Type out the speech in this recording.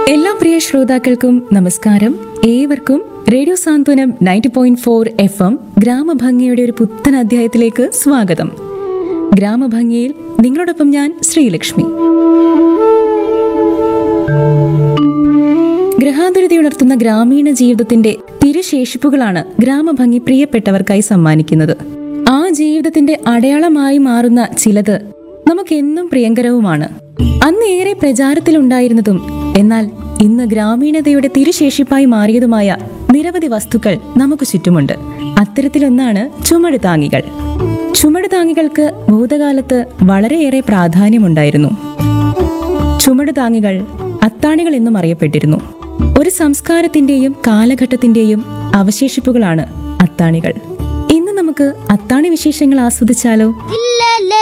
എല്ലാ പ്രിയ ശ്രോതാക്കൾക്കും നമസ്കാരം ഏവർക്കും radio Santhwanam ninety point four F M ഗ്രാമഭംഗിയുടെ ഒരു പുത്തൻ അധ്യായത്തിലേക്ക് സ്വാഗതം ഗ്രാമഭംഗിയിൽ നിങ്ങളോടൊപ്പം ഞാൻ ശ്രീലക്ഷ്മി ഗ്രഹാതുരത ഉണർത്തുന്ന ഗ്രാമീണ ജീവിതത്തിന്റെ തിരുശേഷിപ്പുകളാണ് ഗ്രാമഭംഗി പ്രിയപ്പെട്ടവർക്കായി സമ്മാനിക്കുന്നത് ആ ജീവിതത്തിന്റെ അടയാളമായി മാറുന്ന ചിലത് നമുക്കെന്നും പ്രിയങ്കരവുമാണ് അന്ന് ഏറെ പ്രചാരത്തിലുണ്ടായിരുന്നതും എന്നാൽ ഇന്ന് ഗ്രാമീണതയുടെ തിരുശേഷിപ്പായി മാറിയതുമായ നിരവധി വസ്തുക്കൾ നമുക്ക് ചുറ്റുമുണ്ട് അത്തരത്തിലൊന്നാണ് ചുമട് താങ്ങികൾ ചുമട് താങ്ങികൾക്ക് ഭൂതകാലത്ത് വളരെയേറെ പ്രാധാന്യമുണ്ടായിരുന്നു ചുമട് താങ്ങികൾ അത്താണികൾ എന്നും അറിയപ്പെട്ടിരുന്നു ഒരു സംസ്കാരത്തിന്റെയും കാലഘട്ടത്തിന്റെയും അവശേഷിപ്പുകളാണ് അത്താണികൾ ഇന്ന് നമുക്ക് അത്താണി വിശേഷങ്ങൾ ആസ്വദിച്ചാലോ ഇല്ല